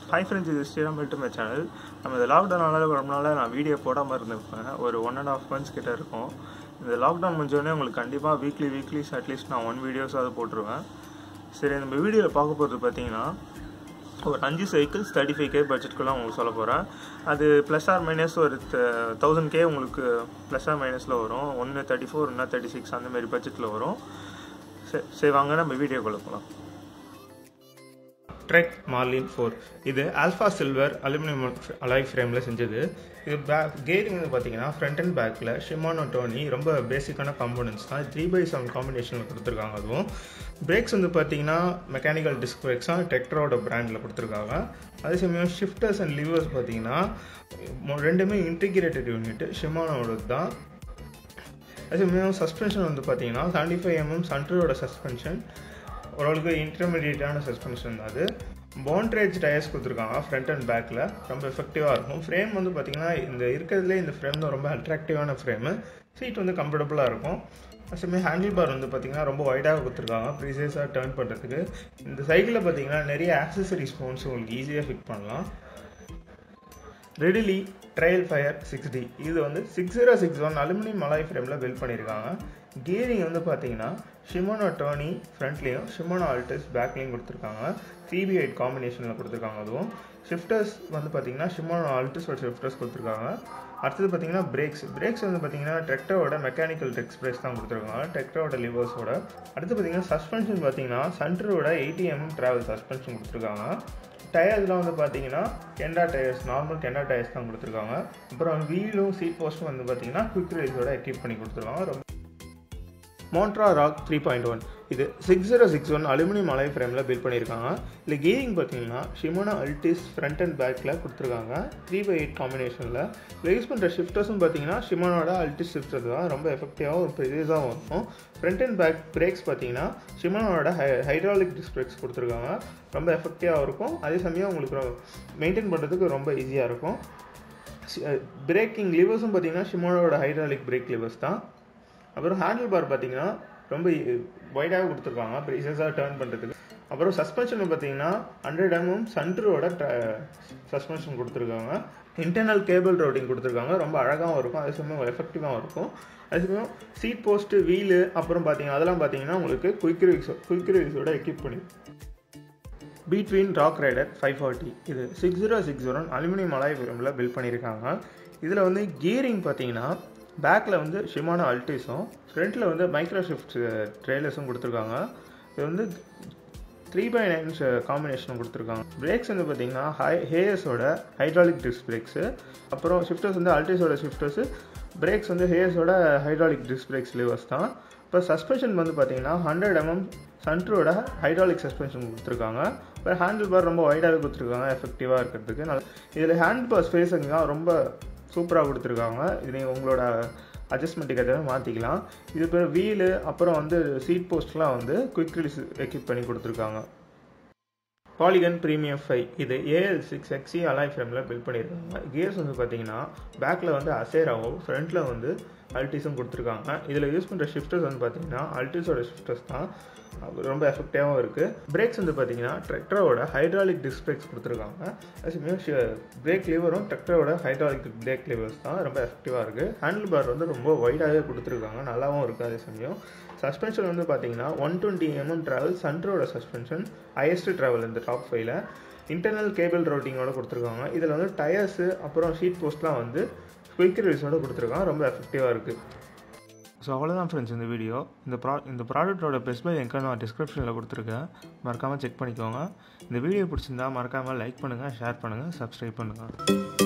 hi friends இது Sriram to my channel நம்ம இந்த லாக்டவுனால ரொம்ப நாளாக நான் வீடியோ போடாமல் இருந்திருப்பேன் ஒரு ஒன் அண்ட் ஆஃப் மந்த்ஸ் கிட்ட இருக்கும் இந்த லாக்டவுன் முடிஞ்சோடனே உங்களுக்கு கண்டிப்பாக வீக்லி வீக்லிஸ் அட்லீஸ்ட் நான் ஒன் வீடியோஸாவது போட்டுருவேன் சரி நம்ம வீடியோவில் பார்க்க போகிறது பார்த்தீங்கன்னா ஒரு அஞ்சு சைக்கிள்ஸ் தேர்ட்டி ஃபைவ் கே பட்ஜெட்குள்ளே உங்களுக்கு சொல்ல போகிறேன் அது ப்ளஸ் ஆர் மைனஸ் ஒரு தௌசண்ட் கே உங்களுக்கு ப்ளஸ் ஆர் மைனஸில் வரும் ஒன்று தேர்ட்டி ஃபோர் ஒன்றா தேர்ட்டி சிக்ஸ் அந்த மாதிரி பட்ஜெட்டில் வரும் சரி சரி வாங்க நம்ம வீடியோக்குள்ளே போகலாம் ட்ரெக் மார்லின் ஃபோர் இது ஆல்ஃபா சில்வர் அலுமினியம் அலாய் ஃப்ரேமில் செஞ்சது இது பேக் கேரிங் வந்து பார்த்தீங்கன்னா ஃப்ரண்ட் அண்ட் பேக்கில் ஷிமானோ டோனி ரொம்ப பேசிக்கான காம்போனன்ட்ஸ் தான் த்ரீ பை செவன் காம்பினேஷனில் கொடுத்துருக்காங்க அதுவும் பிரேக்ஸ் வந்து பார்த்தீங்கன்னா மெக்கானிக்கல் டிஸ்க் பிரேக்ஸ் தான் டெக்டரோட பிராண்டில் கொடுத்துருக்காங்க அதே சமயம் ஷிஃப்டர்ஸ் அண்ட் லிவர்ஸ் பார்த்தீங்கன்னா ரெண்டுமே இன்டிகிரேட்டட் யூனிட் ஷிமானோட தான் அதே சமயம் சஸ்பென்ஷன் வந்து பார்த்தீங்கன்னா செவன்டி ஃபைவ் எம்எம் சன்ட்ரோட சஸ்பென்ஷன் ஓரளவுக்கு இன்டர்மீடியட்டான சஸ்பென்ஷன் தான் அது பாண்ட்ரேஜ் டயர்ஸ் கொடுத்துருக்காங்க ஃப்ரண்ட் அண்ட் பேக்கில் ரொம்ப எஃபெக்டிவாக இருக்கும் ஃப்ரேம் வந்து பார்த்திங்கன்னா இந்த இருக்கிறதுலே இந்த ஃப்ரேம் தான் ரொம்ப அட்ராக்டிவான ஃப்ரேமு சீட் வந்து கம்ஃபர்டபுளாக இருக்கும் அதேமாதிரி ஹேண்டில் பார் வந்து பார்த்திங்கன்னா ரொம்ப ஒய்டாக கொடுத்துருக்காங்க ப்ரீசியஸாக டேர்ன் பண்ணுறதுக்கு இந்த சைக்கிளில் பார்த்திங்கன்னா நிறைய ஆக்சசரிஸ் ஃபோன்ஸ் உங்களுக்கு ஈஸியாக ஃபிட் பண்ணலாம் Ridley trail fire six D இது வந்து six zero six one aluminium alloy ஃப்ரேமில் பில்ட் பண்ணியிருக்காங்க கியரிங் வந்து பார்த்தீங்கன்னா ஷிமோனோ டோனி ஃப்ரண்ட்லேயும் ஷிமோனோ ஆல்டஸ் பேக்லேயும் கொடுத்துருக்காங்க சிபி எயிட் காம்பினேஷனில் கொடுத்துருக்காங்க அதுவும் ஷிஃப்டர்ஸ் வந்து பார்த்தீங்கன்னா ஷிமோனோ ஆல்டஸோட ஷிஃப்டர்ஸ் கொடுத்துருக்காங்க அடுத்தது பார்த்தீங்கன்னா பிரேக்ஸ் பிரேக்ஸ் வந்து பார்த்தீங்கன்னா டெக்டரோட மெக்கானிக்கல் டெக்ஸ் பிரேக்ஸ் தான் கொடுத்துருக்காங்க டெக்டரோட லிவர்ஸோட அடுத்து பார்த்தீங்கன்னா சஸ்பென்ஷன் பார்த்தீங்கன்னா சென்டரோட எயிட்டி எம்எம் ட்ராவல் சஸ்பென்ஷன் கொடுத்துருக்காங்க டயர்ஸ்லாம் வந்து பார்த்தீங்கன்னா Kenda tyres normal Kenda tyres தான் கொடுத்துருக்காங்க அப்புறம் வீலும் சீட் போஸ்ட்டும் வந்து பார்த்தீங்கன்னா குவிக் ரைஸோட எக்யூப் பண்ணி கொடுத்துருக்காங்க ரொம்ப Montra rock three point one இது six zero six one aluminium alloy ஃப்ரேமில் பில்ட் பண்ணியிருக்காங்க இல்லை கீரிங் பார்த்தீங்கன்னா ஷிமோனா அல்டிஸ் ஃப்ரண்ட் அண்ட் பேக்கில் கொடுத்துருக்காங்க த்ரீ பை எயிட் காம்பினேஷனில் இதில் யூஸ் பண்ணுற ஷிஃப்டர்ஸும் பார்த்தீங்கன்னா ஷிமோனோட அல்டிஸ் ஷிஃப்டர் தான் ரொம்ப எஃபெக்டிவாகவும் ஒரு பெரியதாகவும் இருக்கும் ஃப்ரண்ட் அண்ட் பேக் பிரேக்ஸ் பார்த்தீங்கன்னா ஷிமோனோட ஹை ஹைட்ராலிக் டிஸ்க் பிரேக்ஸ் கொடுத்துருக்காங்க ரொம்ப எஃபெக்டிவாக இருக்கும் அதே சமயம் உங்களுக்கு மெயின்டைன் பண்ணுறதுக்கு ரொம்ப ஈஸியாக இருக்கும் பிரேக்கிங் லிவர்ஸும் பார்த்தீங்கன்னா ஷிமோனோட ஹைட்ராலிக் பிரேக் லிவர்ஸ் தான் அப்புறம் ஹேண்டில் பார் பார்த்தீங்கன்னா ரொம்ப ஒய்டாக கொடுத்துருக்காங்க ப்ரீசஸாக டேர்ன் பண்ணுறதுக்கு அப்புறம் சஸ்பென்ஷன் பார்த்தீங்கன்னா ஹண்ட்ரட் எம்எம் சன்ட்ரோட சஸ்பென்ஷன் கொடுத்துருக்காங்க இன்டர்னல் கேபிள் ரோட்டிங் கொடுத்துருக்காங்க ரொம்ப அழகாகவும் இருக்கும் அதே சமயம் எஃபெக்டிவாகவும் இருக்கும் அதே சமயம் சீட் போஸ்ட்டு வீலு அப்புறம் பார்த்தீங்கன்னா அதெல்லாம் பார்த்தீங்கன்னா உங்களுக்கு குயிக் ரிவிக்ஸ் குயிக் ரிவிக்ஸோட எக்யூப் பண்ணி Btwin rock rider five forty இது six zero six zero aluminium alloy ஃபிலிமில் பில்ட் பண்ணியிருக்காங்க இதில் வந்து கியரிங் பார்த்தீங்கன்னா பேக்கில் வந்து ஷிமான அல்டிஸும் ஃப்ரண்ட்டில் வந்து மைக்ரோ ஷிஃப்ட் ட்ரெய்லர்ஸும் கொடுத்துருக்காங்க இது வந்து த்ரீ பை நைன்ஸ் காம்பினேஷன் கொடுத்துருக்காங்க பிரேக்ஸ் வந்து பார்த்தீங்கன்னா ஹை ஹேயர்ஸோட ஹைட்ராலிக் டிஸ்க் பிரேக்ஸு அப்புறம் ஷிஃப்டர்ஸ் வந்து அல்டிஸோட ஷிஃப்டர்ஸு பிரேக்ஸ் வந்து ஹேயர்ஸோட ஹைட்ராலிக் டிஸ்க் பிரேக்ஸ் லிவர்ஸ் தான் இப்போ சஸ்பென்ஷன் வந்து பார்த்தீங்கன்னா ஹண்ட்ரட் எம்எம் சன்ட்ரோட ஹைட்ராலிக் சஸ்பென்ஷன் கொடுத்துருக்காங்க இப்போ ஹேண்டில் பார் ரொம்ப ஒய்டாகவே கொடுத்துருக்காங்க எஃபெக்டிவாக இருக்கிறதுக்கு நல்லா இதில் ஹேண்ட் பார் ஸ்பேஸிங்காக ரொம்ப சூப்பராக கொடுத்துருக்காங்க இது நீங்கள் உங்களோட அட்ஜஸ்ட்மெண்ட்டுக்கு ஏதாவது மாற்றிக்கலாம் இது பேர் வீலு அப்புறம் வந்து சீட் போஸ்ட்லாம் வந்து குயிக் ரிலீஸ் எக்யூப் பண்ணி கொடுத்துருக்காங்க பாலிகன் ப்ரீமியம் ஃபைவ் இது ஏஎல் சிக்ஸ் எக்ஸி அலாய் ஃப்ரேமில் பில்ட் பண்ணியிருக்காங்க கியர்ஸ் வந்து பார்த்தீங்கன்னா பேக்கில் வந்து அசேராவும் ஃப்ரண்ட்டில் வந்து அல்டிஸும் கொடுத்துருக்காங்க இதில் யூஸ் பண்ணுற ஷிஃப்டர்ஸ் வந்து பார்த்தீங்கன்னா அல்டிஸோட ஷிஃப்டர்ஸ் தான் ரொம்ப எஃபெக்டிவாகவும் இருக்குது பிரேக்ஸ் வந்து பார்த்தீங்கன்னா ட்ரெக்டரோட ஹைட்ராலிக் டிஸ்க் பிரேக்ஸ் கொடுத்துருக்காங்க அதேசமயம் பிரேக் லிவரும் ட்ரெக்டரோட ஹைட்ராலிக் பிரேக் லிவர்ஸ் தான் ரொம்ப எஃபெக்டிவாக இருக்குது ஹேண்டில் பார் வந்து ரொம்ப ஒய்டாகவே கொடுத்துருக்காங்க நல்லாவும் இருக்குது அதே சமயம் சஸ்பென்ஷன் வந்து பார்த்தீங்கன்னா ஒன் டுவெண்ட்டி எம்எம் ட்ராவல் சன்ட்ரோட சஸ்பென்ஷன் ஹையஸ்ட் ட்ராவல் இந்த டாப் ஃபைவ்ல இன்டர்னல் கேபிள் ரோட்டிங்கோட கொடுத்துருக்காங்க இதில் வந்து டயர்ஸு அப்புறம் ஷீட் போஸ்ட்லாம் வந்து குயிக் ரிலீஸோட கொடுத்துருக்காங்க ரொம்ப எஃபெக்டிவாக இருக்குது ஸோ அவ்வளோதான் ஃப்ரெண்ட்ஸ் இந்த வீடியோ இந்த ப்ரா இந்த ப்ராடக்ட்டோட பெஸ்ட் பை எங்கே நான் டிஸ்கிரிப்ஷனில் கொடுத்துருக்கேன் மறக்காமல் செக் பண்ணிக்கோங்க இந்த வீடியோ பிடிச்சிருந்தா மறக்காமல் லைக் பண்ணுங்கள் ஷேர் பண்ணுங்கள் சப்ஸ்கிரைப் பண்ணுங்கள்